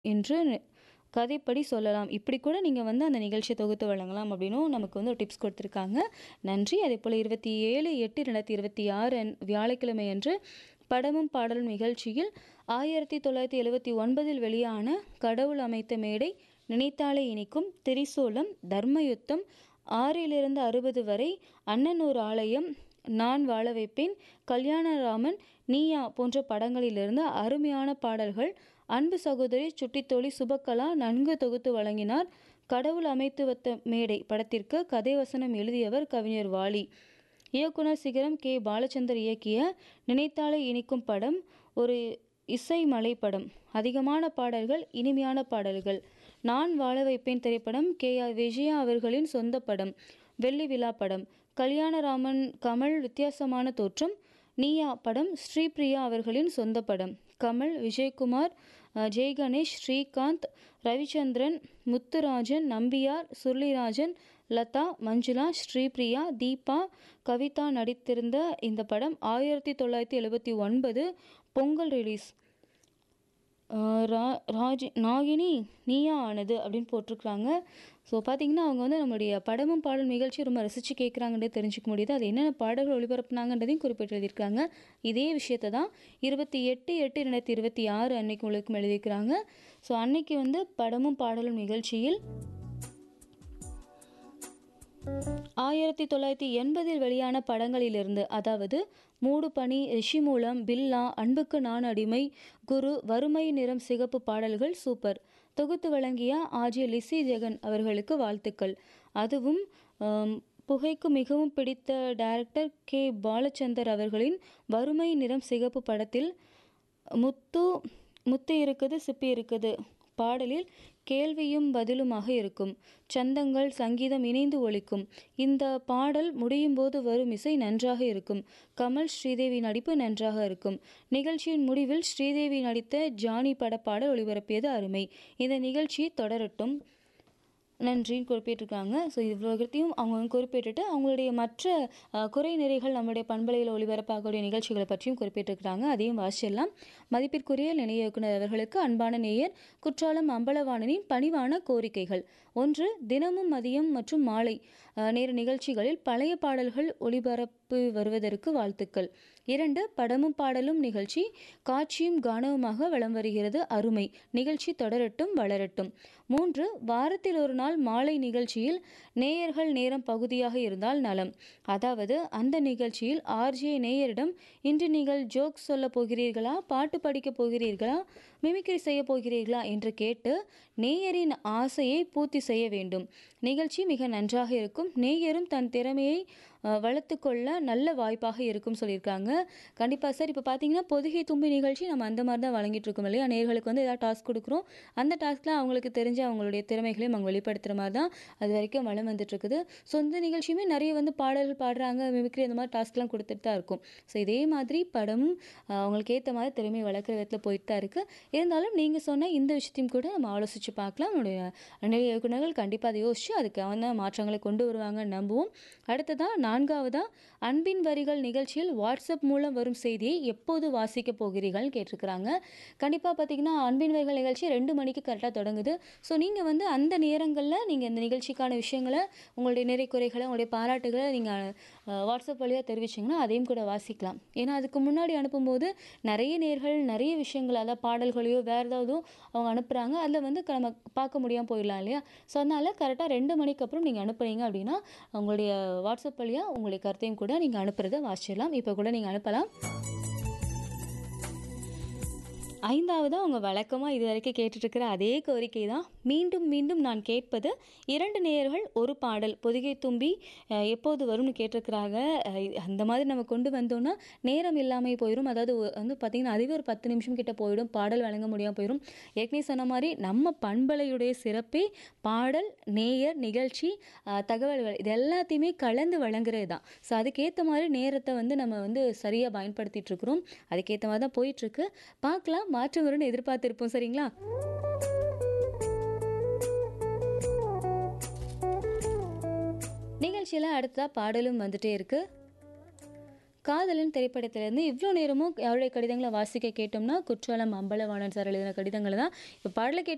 என்று கதைப்படி சொல்லலாம் இப்படி கூட நீங்கள் வந்து அந்த நிகழ்ச்சியை தொகுத்து வழங்கலாம் அப்படின்னும் நமக்கு வந்து ஒரு டிப்ஸ் கொடுத்துருக்காங்க நன்றி அதே போல் இருபத்தி ஏழு எட்டு ரெண்டாயிரத்தி இருபத்தி ஆறு அன் வியாழக்கிழமை அன்று படமும் பாடலும் நிகழ்ச்சியில் ஆயிரத்தி தொள்ளாயிரத்தி எழுவத்தி ஒன்பதில் வெளியான கடவுள் அமைத்த மேடை நினைத்தாலே இனிக்கும் திரிசூலம் தர்மயுத்தம் ஆறிலிருந்து அறுபது வரை அண்ணன் ஒரு ஆலயம் நான் வாழ வைப்பேன் கல்யாணராமன் நீயா போன்ற படங்களிலிருந்து அருமையான பாடல்கள் அன்பு சகோதரி சுட்டித்தோழி சுபக்கலா நன்கு தொகுத்து வழங்கினார் கடவுள் அமைத்து வைத்த மேடை படத்திற்கு கதை வசனம் எழுதியவர் கவிஞர் வாலி இயக்குனர் சிகரம் கே பாலச்சந்தர் இயக்கிய நினைத்தாலே இனிக்கும் படம் ஒரு இசை மலை படம் அதிகமான பாடல்கள் இனிமையான பாடல்கள் நான் வாழ வைப்பேன் திரைப்படம் கே ஆர் விஜயா அவர்களின் சொந்த படம் வெள்ளி விழா படம் கல்யாணராமன் கமல் வித்தியாசமான தோற்றம் நீயா படம் ஸ்ரீபிரியா அவர்களின் சொந்த படம் கமல் விஜயகுமார் ஜெய் கணேஷ் ஸ்ரீகாந்த் ரவிச்சந்திரன் முத்துராஜன் நம்பியார் சுருளிராஜன் லதா மஞ்சுளா ஸ்ரீபிரியா தீபா கவிதா நடித்திருந்த இந்த படம் ஆயிரத்தி தொள்ளாயிரத்தி எழுபத்தி ஒன்பது பொங்கல் ரிலீஸ் ரா ராஜி நாகினி நீயா ஆனது அப்படின்னு போட்டிருக்கிறாங்க ஸோ பார்த்தீங்கன்னா அவங்க வந்து நம்மளுடைய படமும் பாடல் நிகழ்ச்சி ரொம்ப ரசித்து கேட்குறாங்கன்றே தெரிஞ்சுக்க முடியுது அது என்னென்ன பாடல்கள் ஒளிபரப்புனாங்கன்றதையும் குறிப்பிட்டு எழுதியிருக்காங்க இதே விஷயத்தை தான் இருபத்தி எட்டு எட்டு ரெண்டாயிரத்தி இருபத்தி ஆறு அன்னைக்கு உங்களுக்கு எழுதியிருக்கிறாங்க ஸோ அன்னைக்கு வந்து படமும் பாடலும் நிகழ்ச்சியில் ஆயிரத்தி தொள்ளாயிரத்தி எண்பதில் வெளியான படங்களிலிருந்து அதாவது மூடு பனி ரிஷி மூலம் பில்லா அன்புக்கு நான் அடிமை குரு வறுமை நிறம் சிகப்பு பாடல்கள் சூப்பர் தொகுத்து வழங்கிய ஆஜி லிசி ஜெகன் அவர்களுக்கு வாழ்த்துக்கள் அதுவும் புகைக்கு மிகவும் பிடித்த டைரக்டர் கே பாலச்சந்தர் அவர்களின் வறுமை நிறம் சிகப்பு படத்தில் முத்து முத்து இருக்குது சிப்பி இருக்குது பாடலில் கேள்வியும் பதிலுமாக இருக்கும் சந்தங்கள் சங்கீதம் இணைந்து ஒழிக்கும் இந்த பாடல் முடியும் போது வரும் இசை நன்றாக இருக்கும் கமல் ஸ்ரீதேவி நடிப்பு நன்றாக இருக்கும் நிகழ்ச்சியின் முடிவில் ஸ்ரீதேவி நடித்த ஜானி பட பாடல் ஒளிபரப்பியது அருமை இந்த நிகழ்ச்சி தொடரட்டும் நன்றின்னு குறிப்பிட்டிருக்காங்க ஸோ இவ்வளோத்தையும் அவங்க குறிப்பிட்டுட்டு அவங்களுடைய மற்ற குறை நிறைகள் நம்முடைய பண்பலையில் ஒளிபரப்பாகக்கூடிய நிகழ்ச்சிகளை பற்றியும் குறிப்பிட்டிருக்கிறாங்க அதையும் வாசிச்சிடலாம் மதிப்பிற்குரிய நிலைய இயக்குனர் அவர்களுக்கு அன்பான நேயர் குற்றாலம் அம்பலவாணனின் பணிவான கோரிக்கைகள் ஒன்று தினமும் மதியம் மற்றும் மாலை நேர நிகழ்ச்சிகளில் பழைய பாடல்கள் ஒளிபரப்பு வருவதற்கு வாழ்த்துக்கள் இரண்டு படமும் பாடலும் நிகழ்ச்சி காட்சியும் கானவுமாக வலம் வருகிறது அருமை நிகழ்ச்சி தொடரட்டும் வளரட்டும் மூன்று வாரத்தில் ஒரு நாள் மாலை நிகழ்ச்சியில் நேயர்கள் நேரம் பகுதியாக இருந்தால் நலம் அதாவது அந்த நிகழ்ச்சியில் ஆர்ஜே நேயரிடம் இன்று நீங்கள் ஜோக் சொல்ல போகிறீர்களா பாட்டு படிக்க போகிறீர்களா மிமிக்ரி செய்ய போகிறீர்களா என்று கேட்டு நேயரின் ஆசையை பூர்த்தி செய்ய வேண்டும் நிகழ்ச்சி மிக நன்றாக இருக்கும் நேயரும் தன் திறமையை வளர்த்து கொள்ள நல்ல வாய்ப்பாக இருக்கும் சொல்லியிருக்காங்க கண்டிப்பாக சார் இப்போ பார்த்தீங்கன்னா பொதுகை தும்பி நிகழ்ச்சி நம்ம அந்த மாதிரி தான் வழங்கிட்டு இருக்கோம் இல்லையா நேர்களுக்கு வந்து ஏதாவது டாஸ்க் கொடுக்குறோம் அந்த டாஸ்க்கில் அவங்களுக்கு தெரிஞ்ச அவங்களுடைய திறமைகளையும் அவங்க வெளிப்படுத்துகிற மாதிரி தான் அது வரைக்கும் வளம் வந்துட்டு இருக்குது ஸோ இந்த நிகழ்ச்சியுமே நிறைய வந்து பாடல்கள் பாடுறாங்க மிமிக்ரி அந்த மாதிரி டாஸ்க்லாம் கொடுத்துட்டு தான் இருக்கும் ஸோ இதே மாதிரி படமும் அவங்களுக்கு ஏற்ற மாதிரி திறமை வளர்க்குற விதத்தில் போயிட்டு தான் இருக்குது இருந்தாலும் நீங்கள் சொன்ன இந்த விஷயத்தையும் கூட நம்ம ஆலோசித்து பார்க்கலாம் நம்மளுடைய நிலைய இயக்குநர்கள் கண்டிப்பாக அதை யோசித்து அதுக்கான மாற்றங்களை கொண்டு வருவாங்கன்னு நம்புவோம் அடுத்ததாக நான்காவதாக அன்பின் வரிகள் நிகழ்ச்சியில் வாட்ஸ்அப் மூலம் வரும் செய்தியை எப்போது வாசிக்க போகிறீர்கள் கேட்டிருக்கிறாங்க கண்டிப்பாக பார்த்தீங்கன்னா அன்பின் வரிகள் நிகழ்ச்சி ரெண்டு மணிக்கு கரெக்டாக தொடங்குது ஸோ நீங்கள் வந்து அந்த நேரங்களில் நீங்கள் இந்த நிகழ்ச்சிக்கான விஷயங்களை உங்களுடைய நிறை குறைகளை உங்களுடைய பாராட்டுகளை நீங்கள் வாட்ஸ்அப் வழியாக தெரிவிச்சிங்கன்னா அதையும் கூட வாசிக்கலாம் ஏன்னா அதுக்கு முன்னாடி அனுப்பும்போது நிறைய நேர்கள் நிறைய விஷயங்கள் அதாவது பாடல்களையோ வேறு ஏதாவதோ அவங்க அனுப்புகிறாங்க அதில் வந்து நம்ம பார்க்க முடியாமல் போயிடலாம் இல்லையா ஸோ அதனால் கரெக்டாக ரெண்டு மணிக்கு அப்புறம் நீங்கள் அனுப்புனீங்க அப்படின்னா உங்களுடைய வாட்ஸ்அப் வழியாக உங்களுடைய கருத்தையும் கூட நீங்கள் அனுப்புறதை வாசிச்சிடலாம் இப்போ கூட நீங்கள் அனுப்பலாம் ஐந்தாவதாக அவங்க வழக்கமாக இது வரைக்கும் கேட்டுட்ருக்கிற அதே கோரிக்கை தான் மீண்டும் மீண்டும் நான் கேட்பது இரண்டு நேயர்கள் ஒரு பாடல் பொதுகை தும்பி எப்போது வரும்னு கேட்டிருக்கிறாங்க அந்த மாதிரி நம்ம கொண்டு வந்தோன்னா நேரம் இல்லாமல் போயிடும் அதாவது வந்து பார்த்திங்கன்னா அதுவே ஒரு பத்து நிமிஷம் கிட்ட போயிடும் பாடல் வழங்க முடியாமல் போயிடும் ஏற்கனவே சொன்ன மாதிரி நம்ம பண்பலையுடைய சிறப்பே பாடல் நேயர் நிகழ்ச்சி தகவல்கள் இது எல்லாத்தையுமே கலந்து வழங்குறது தான் ஸோ அதுக்கேற்ற மாதிரி நேரத்தை வந்து நம்ம வந்து சரியாக பயன்படுத்திகிட்டு இருக்கிறோம் அதுக்கேற்ற மாதிரி தான் போயிட்டுருக்கு பார்க்கலாம் மாற்றம் வரும்னு எதிர்பார்த்துருப்போம் சரிங்களா நிகழ்ச்சியில் அடுத்ததாக பாடலும் வந்துட்டே இருக்குது காதலன் திரைப்படத்திலேருந்து இவ்வளோ நேரமும் யாருடைய கடிதங்களை வாசிக்க கேட்டோம்னா குற்றாலம் அம்பலவாணன் சார் எழுதின கடிதங்களை தான் இப்போ பாடலை கேட்டு